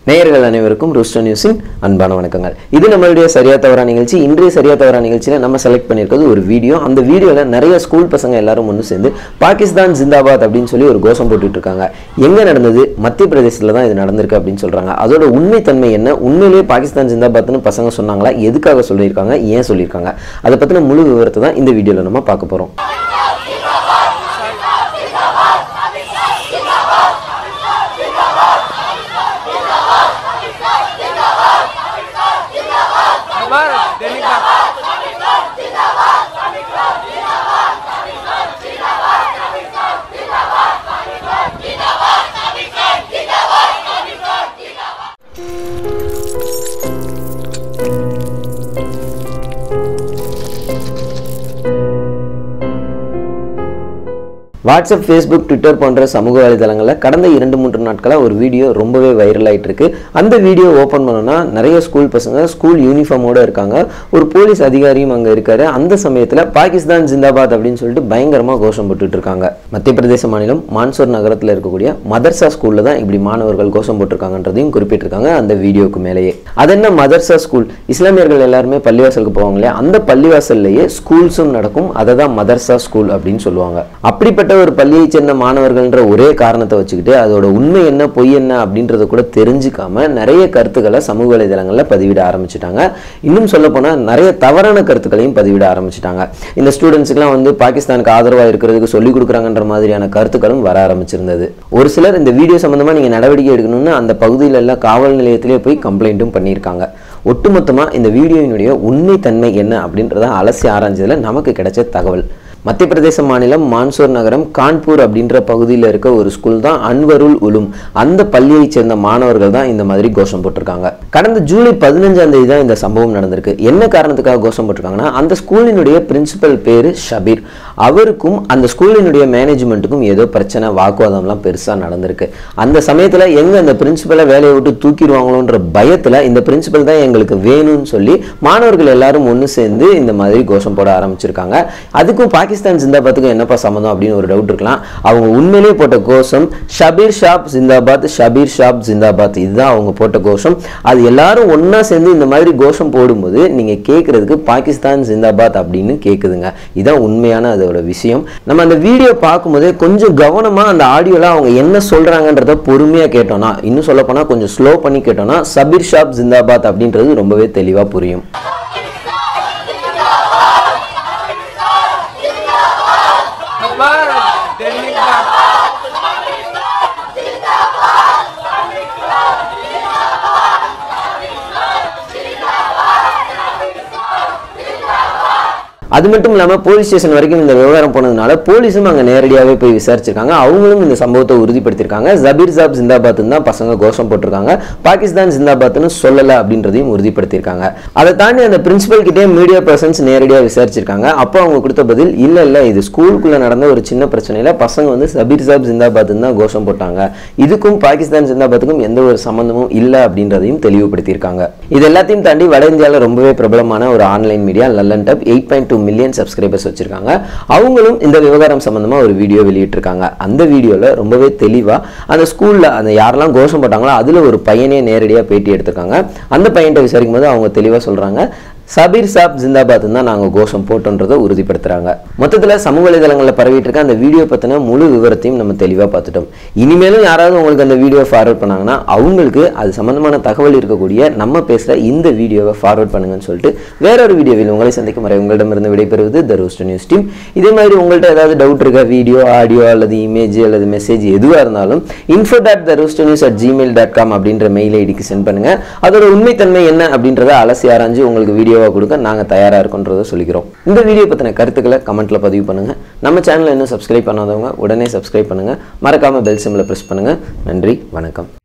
நேயர்கள் அனைவருக்கும் ரூஸ்டோ நியூஸின் அன்பான வணக்கங்கள் இது நம்மளுடைய சரியா தவறா நிகழ்ச்சி இன்றைய சரியா தவறா நிகழ்ச்சியில் நம்ம செலக்ட் பண்ணியிருக்கிறது ஒரு வீடியோ அந்த வீடியோவில் நிறைய ஸ்கூல் பசங்க எல்லாரும் ஒன்று சேர்ந்து பாகிஸ்தான் ஜிந்தாபாத் அப்படின்னு சொல்லி ஒரு கோஷம் போட்டுட்டு இருக்காங்க எங்கே நடந்தது மத்திய பிரதேசத்தில் தான் இது நடந்திருக்கு அப்படின்னு சொல்கிறாங்க அதோட உண்மைத்தன்மை என்ன உண்மையிலேயே பாகிஸ்தான் ஜிந்தாபாத்னு பசங்க சொன்னாங்களா எதுக்காக சொல்லியிருக்காங்க ஏன் சொல்லியிருக்காங்க அதை பற்றின முழு விவரத்தை தான் இந்த வீடியோவில் நம்ம பார்க்க போகிறோம் भारत दैनिक भास्कर வாட்ஸ்அப் ஃபேஸ்புக் ட்விட்டர் போன்ற சமூக வலைதளங்களில் கடந்த இரண்டு மூன்று நாட்களாக ஒரு வீடியோ ரொம்பவே வைரல் ஆயிட்டு இருக்கு அந்த வீடியோ ஓப்பன் பண்ணோன்னா நிறைய ஸ்கூல் பசங்க ஸ்கூல் யூனிஃபார்மோட இருக்காங்க ஒரு போலீஸ் அதிகாரியும் அங்கே இருக்காரு அந்த சமயத்தில் பாகிஸ்தான் ஜிந்தாபாத் அப்படின்னு சொல்லிட்டு பயங்கரமாக கோஷம் போட்டுட்டு இருக்காங்க மத்திய பிரதேச மாநிலம் மான்சூர் நகரத்தில் இருக்கக்கூடிய மதர்சா ஸ்கூலில் தான் இப்படி மாணவர்கள் கோஷம் போட்டிருக்காங்கன்றதையும் குறிப்பிட்டிருக்காங்க அந்த வீடியோக்கு மேலேயே அது என்ன மதர்சா ஸ்கூல் இஸ்லாமியர்கள் எல்லாருமே பள்ளிவாசலுக்கு போவாங்க இல்லையா அந்த பள்ளிவாசல்லையே ஸ்கூல்ஸும் நடக்கும் அதை தான் மதர்சா ஸ்கூல் அப்படின்னு சொல்லுவாங்க அப்படிப்பட்ட ஒரு பள்ளியைச் சேர்ந்த மாணவர்கள்ன்ற ஒரே காரணத்தை வச்சுக்கிட்டு அதோட உண்மை என்ன பொய் என்ன அப்படின்றத கூட தெரிஞ்சுக்காம நிறைய கருத்துக்களை சமூக வலைதளங்களில் பதிவிட ஆரம்பிச்சிட்டாங்க இன்னும் சொல்ல போனால் நிறைய தவறான கருத்துக்களையும் பதிவிட ஆரம்பிச்சிட்டாங்க இந்த ஸ்டூடெண்ட்ஸுக்குலாம் வந்து பாகிஸ்தானுக்கு ஆதரவாக இருக்கிறதுக்கு சொல்லிக் கொடுக்குறாங்கன்ற மாதிரியான கருத்துக்களும் வர ஆரம்பிச்சிருந்தது ஒரு சிலர் இந்த வீடியோ சம்மந்தமாக நீங்கள் நடவடிக்கை எடுக்கணும்னு அந்த பகுதியில் எல்லாம் காவல் நிலையத்திலே போய் கம்ப்ளைண்ட்டும் பண்ணியிருக்காங்க ஒட்டுமொத்தமாக இந்த வீடியோயினுடைய உண்மைத்தன்மை என்ன அப்படின்றத அலசி ஆராய்ஞ்சதில் நமக்கு கிடைச்ச தகவல் மத்திய பிரதேச மாநிலம் மான்சூர் நகரம் கான்பூர் அப்படின்ற பகுதியில் இருக்க ஒரு ஸ்கூல் தான் அன்வருல் உலும் அந்த பள்ளியைச் சேர்ந்த மாணவர்கள் தான் இந்த மாதிரி கோஷம் போட்டிருக்காங்க கடந்த ஜூலை பதினஞ்சாம் தேதி தான் இந்த சம்பவம் நடந்திருக்கு என்ன காரணத்துக்காக கோஷம் போட்டிருக்காங்கன்னா அந்த ஸ்கூலினுடைய பிரின்சிபல் பேரு ஷபீர் அவருக்கும் அந்த ஸ்கூலினுடைய மேனேஜ்மெண்ட்டுக்கும் ஏதோ பிரச்சனை வாக்குவாதம்லாம் பெருசாக நடந்திருக்கு அந்த சமயத்தில் எங்க அந்த பிரின்சிபலை வேலையை விட்டு தூக்கிடுவாங்களோன்ற பயத்தில் இந்த பிரின்சிபல் தான் எங்களுக்கு வேணும்னு சொல்லி மாணவர்கள் எல்லாரும் ஒன்று சேர்ந்து இந்த மாதிரி கோஷம் போட ஆரம்பிச்சிருக்காங்க அதுக்கும் பாகிஸ்தான் ஜிந்தாபாத்துக்கும் என்னப்பா சம்மந்தம் அப்படின்னு ஒரு டவுட் இருக்கலாம் அவங்க உண்மையிலேயே போட்ட கோஷம் ஷபீர் ஷாப் ஜிந்தாபாத் ஷபீர் ஷாப் ஜிந்தாபாத் இதுதான் அவங்க போட்ட கோஷம் அது எல்லாரும் ஒண்ணா சேர்ந்து இந்த மாதிரி கோஷம் போடும்போது நீங்க கேட்கறதுக்கு பாகிஸ்தான் ஜிந்தாபாத் அப்படின்னு கேட்குதுங்க இதுதான் உண்மையான அதோட விஷயம் நம்ம அந்த வீடியோ பார்க்கும்போதே கொஞ்சம் கவனமா அந்த ஆடியோல அவங்க என்ன சொல்றாங்கன்றத பொறுமையா கேட்டோம்னா இன்னும் சொல்ல போனா கொஞ்சம் ஸ்லோ பண்ணி கேட்டோம்னா சபீர் ஷாப் ஜிந்தாபாத் அப்படின்றது ரொம்பவே தெளிவா புரியும் भारत दैनिक भास्कर அது மட்டும் இல்லாமல் போலீஸ் ஸ்டேஷன் வரைக்கும் இந்த விவகாரம் போனதுனால போலீஸும் அங்கே நேரடியாகவே போய் விசாரிச்சிருக்காங்க அவங்களும் இந்த சம்பவத்தை உறுதிப்படுத்தியிருக்காங்க ஜபீர் சாப் ஜிந்தாபாத்னு தான் பசங்க கோஷம் போட்டிருக்காங்க பாகிஸ்தான் ஜிந்தாபாத்னு சொல்லலை அப்படின்றதையும் உறுதிப்படுத்தியிருக்காங்க அதை தாண்டி அந்த பிரின்சிபல் கிட்டே மீடியா பர்சன்ஸ் நேரடியாக விசாரிச்சிருக்காங்க அப்போ அவங்க கொடுத்த பதில் இல்லை இல்லை இது ஸ்கூலுக்குள்ளே நடந்த ஒரு சின்ன பிரச்சனையில் பசங்க வந்து சபீர் சாப் ஜிந்தாபாத்னு தான் கோஷம் போட்டாங்க இதுக்கும் பாகிஸ்தான் ஜிந்தாபாத்துக்கும் எந்த ஒரு சம்பந்தமும் இல்லை அப்படின்றதையும் தெளிவுபடுத்தியிருக்காங்க இது எல்லாத்தையும் தாண்டி வட இந்தியாவில் ரொம்பவே பிரபலமான ஒரு online media Lallantop eight point two million subscribers வச்சிருக்காங்க அவங்களும் இந்த விவகாரம் சம்பந்தமா ஒரு வீடியோ வெளியிட்டிருக்காங்க அந்த வீடியோவில் ரொம்பவே தெளிவாக அந்த ஸ்கூலில் அந்த யாரெல்லாம் கோஷம் போட்டாங்களோ அதில் ஒரு பையனே நேரடியாக பேட்டி எடுத்திருக்காங்க அந்த பையன்கிட்ட விசாரிக்கும் போது அவங்க தெளிவாக சொல்கிறாங்க சபீர் சாப் ஜிந்தாபாத் தான் நாங்கள் கோஷம் போட்டோன்றதை உறுதிப்படுத்துறாங்க மொத்தத்தில் சமூக வலைதளங்களில் பரவிட்டு இருக்க அந்த வீடியோ பற்றின முழு விவரத்தையும் நம்ம தெளிவாக பார்த்துட்டோம் இனிமேலும் யாராவது உங்களுக்கு அந்த வீடியோ ஃபார்வர்ட் பண்ணாங்கன்னா அவங்களுக்கு அது சம்பந்தமான தகவல் இருக்கக்கூடிய நம்ம பேசுகிற இந்த வீடியோவை ஃபார்வர்ட் பண்ணுங்கன்னு சொல்லிட்டு வேற ஒரு வீடியோவில் உங்களை சந்திக்கும் வரை உங்களிடமிருந்து விடைபெறுவது த ரோஸ்ட் நியூஸ் டீம் இதே மாதிரி உங்கள்கிட்ட ஏதாவது டவுட் இருக்கா வீடியோ ஆடியோ அல்லது இமேஜ் அல்லது மெசேஜ் எதுவாக இருந்தாலும் info dot the roast news at Gmail dot com அப்படின்ற மெயில் ஐடிக்கு சென்ட் பண்ணுங்க அதோட உண்மைத்தன்மை என்ன அப்படின்றத அலசி ஆராய்ஞ்சு உங்களுக்கு வீடியோவாக கொடுக்க நாங்கள் தயாராக இருக்கோன்றதை சொல்லிக்கிறோம் இந்த வீடியோ பற்றின கருத்துக்களை கமெண்ட்ல பதிவு பண்ணுங்க நம்ம சேனலை இன்னும் சப்ஸ்கிரைப் பண்ணாதவங்க உடனே சப்ஸ்கிரைப் பண்ணுங்க மறக்காம பெல் சிம்ல ப்ரெஸ் பண்ணுங்க நன்றி வணக்கம்